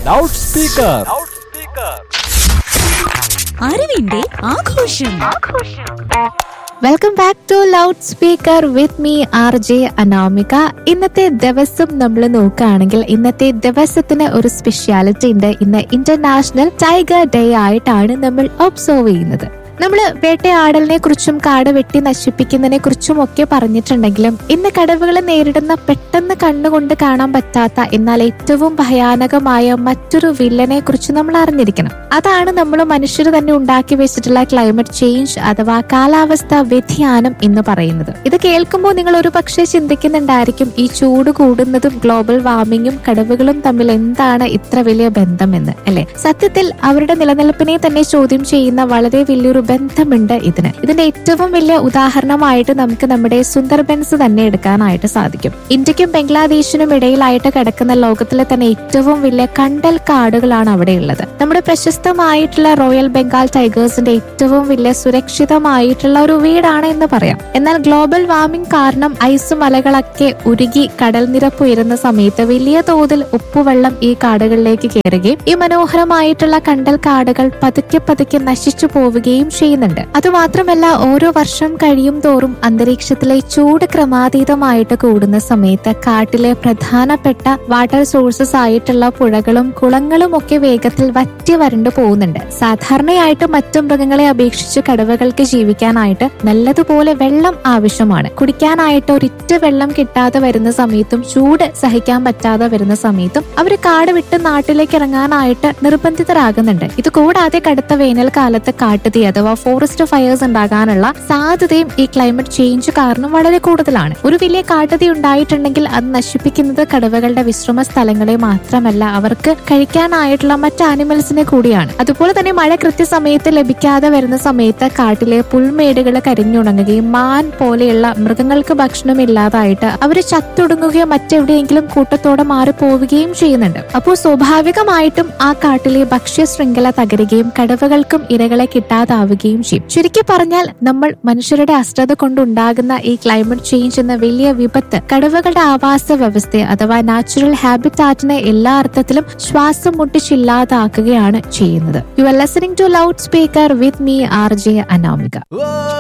loud loudspeaker അറിവിന്റെ ആഘോഷം welcome back to loudspeaker with me R J Anamika ഇന്നത്തെ ദിവസം നമ്മൾ നോക്കുകയാണെങ്കിൽ ഇന്നത്തെ ദിവസത്തിന് ഒരു സ്പെഷ്യാലിറ്റി ഉണ്ട് ഇന്ന് ഇന്റർനാഷണൽ ടൈഗർ ഡേ ആയിട്ടാണ് നമ്മൾ ഒബ്സർവ് ചെയ്യുന്നത് നമ്മൾ വേട്ടയാടലിനെ കുറിച്ചും കാട് വെട്ടി നശിപ്പിക്കുന്നതിനെ കുറിച്ചും ഒക്കെ പറഞ്ഞിട്ടുണ്ടെങ്കിലും ഇന്ന് കടവുകൾ നേരിടുന്ന പെട്ടെന്ന് കണ്ണുകൊണ്ട് കാണാൻ പറ്റാത്ത എന്നാൽ ഏറ്റവും ഭയാനകമായ മറ്റൊരു വില്ലനെ കുറിച്ച് നമ്മൾ അറിഞ്ഞിരിക്കണം അതാണ് നമ്മൾ മനുഷ്യർ തന്നെ ഉണ്ടാക്കി വെച്ചിട്ടുള്ള ക്ലൈമറ്റ് ചേഞ്ച് അഥവാ കാലാവസ്ഥ വ്യതിയാനം എന്ന് പറയുന്നത് ഇത് കേൾക്കുമ്പോൾ നിങ്ങൾ ഒരു പക്ഷേ ചിന്തിക്കുന്നുണ്ടായിരിക്കും ഈ ചൂട് കൂടുന്നതും ഗ്ലോബൽ വാർമിങ്ങും കടവുകളും തമ്മിൽ എന്താണ് ഇത്ര വലിയ ബന്ധമെന്ന് അല്ലെ സത്യത്തിൽ അവരുടെ നിലനിൽപ്പിനെ തന്നെ ചോദ്യം ചെയ്യുന്ന വളരെ വലിയൊരു ബന്ധമുണ്ട് ഇതിന് ഇതിന്റെ ഏറ്റവും വലിയ ഉദാഹരണമായിട്ട് നമുക്ക് നമ്മുടെ സുന്ദർബൻസ് തന്നെ എടുക്കാനായിട്ട് സാധിക്കും ഇന്ത്യക്കും ബംഗ്ലാദേശിനും ഇടയിലായിട്ട് കിടക്കുന്ന ലോകത്തിലെ തന്നെ ഏറ്റവും വലിയ കണ്ടൽ കാടുകളാണ് അവിടെ ഉള്ളത് നമ്മുടെ പ്രശസ്തമായിട്ടുള്ള റോയൽ ബംഗാൾ ടൈഗേഴ്സിന്റെ ഏറ്റവും വലിയ സുരക്ഷിതമായിട്ടുള്ള ഒരു വീടാണ് എന്ന് പറയാം എന്നാൽ ഗ്ലോബൽ വാർമിംഗ് കാരണം ഐസ് മലകളൊക്കെ ഉരുകി കടൽ നിരപ്പ് ഉയരുന്ന സമയത്ത് വലിയ തോതിൽ ഉപ്പുവെള്ളം ഈ കാടുകളിലേക്ക് കയറുകയും ഈ മനോഹരമായിട്ടുള്ള കണ്ടൽ കാടുകൾ പതുക്കെ പതുക്കെ നശിച്ചു പോവുകയും ചെയ്യുന്നുണ്ട് അതുമാത്രമല്ല ഓരോ വർഷം കഴിയും തോറും അന്തരീക്ഷത്തിലെ ചൂട് ക്രമാതീതമായിട്ട് കൂടുന്ന സമയത്ത് കാട്ടിലെ പ്രധാനപ്പെട്ട വാട്ടർ സോഴ്സസ് ആയിട്ടുള്ള പുഴകളും കുളങ്ങളും ഒക്കെ വേഗത്തിൽ വറ്റി വരണ്ടു പോകുന്നുണ്ട് സാധാരണയായിട്ട് മറ്റു മൃഗങ്ങളെ അപേക്ഷിച്ച് കടുവകൾക്ക് ജീവിക്കാനായിട്ട് നല്ലതുപോലെ വെള്ളം ആവശ്യമാണ് കുടിക്കാനായിട്ട് ഒരിറ്റ് വെള്ളം കിട്ടാതെ വരുന്ന സമയത്തും ചൂട് സഹിക്കാൻ പറ്റാതെ വരുന്ന സമയത്തും അവർ കാട് വിട്ട് നാട്ടിലേക്ക് ഇറങ്ങാനായിട്ട് നിർബന്ധിതരാകുന്നുണ്ട് ഇത് കൂടാതെ കടുത്ത വേനൽക്കാലത്ത് കാട്ടുതീ അഥവാ ഫോറസ്റ്റ് ഫയേഴ്സ് ഉണ്ടാകാനുള്ള സാധ്യതയും ഈ ക്ലൈമറ്റ് ചേഞ്ച് കാരണം വളരെ കൂടുതലാണ് ഒരു വലിയ കാട്ടുതീ ഉണ്ടായിട്ടുണ്ടെങ്കിൽ അത് നശിപ്പിക്കുന്നത് കടുവകളുടെ വിശ്രമ സ്ഥലങ്ങളെ മാത്രമല്ല അവർക്ക് കഴിക്കാനായിട്ടുള്ള മറ്റ് ആനിമൽസിനെ കൂടിയാണ് അതുപോലെ തന്നെ മഴ കൃത്യസമയത്ത് ലഭിക്കാതെ വരുന്ന സമയത്ത് കാട്ടിലെ പുൽമേടുകൾ കരിഞ്ഞുണങ്ങുകയും മാൻ പോലെയുള്ള മൃഗങ്ങൾക്ക് ഭക്ഷണം ഇല്ലാതായിട്ട് അവർ ചത്തൊടുങ്ങുകയോ മറ്റെവിടെയെങ്കിലും കൂട്ടത്തോടെ മാറിപ്പോവുകയും ചെയ്യുന്നുണ്ട് അപ്പോൾ സ്വാഭാവികമായിട്ടും ആ കാട്ടിലെ ഭക്ഷ്യ ശൃംഖല തകരുകയും കടവകൾക്കും ഇരകളെ കിട്ടാതാവുകയും ചെയ്യും ചുരുക്കി പറഞ്ഞാൽ നമ്മൾ മനുഷ്യരുടെ അശ്രദ്ധ കൊണ്ടുണ്ടാകുന്ന ഈ ക്ലൈമറ്റ് ചേഞ്ച് എന്ന വലിയ വിപത്ത് കടവകളുടെ ആവാസ വ്യവസ്ഥയെ അഥവാ നാച്ചുറൽ ഹാബിറ്റാറ്റിനെ എല്ലാ അർത്ഥത്തിലും ശ്വാസം മുട്ടിച്ചില്ലാതാക്കുകയാണ് ചെയ്യുന്നത് you are listening to loudspeaker with me R J Anamika